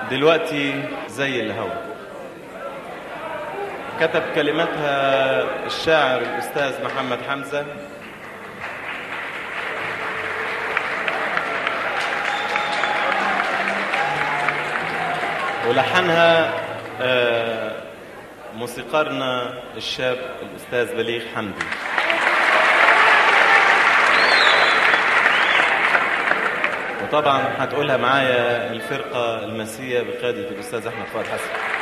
دلوقتي زي الهوى كتب كلماتها الشاعر الأستاذ محمد حمزة ولحنها آه، موسيقارنا الشاب الأستاذ بليغ حمدي وطبعا هتقولها معايا الفرقة المسية بقيادة الأستاذ أحمد فؤاد حسن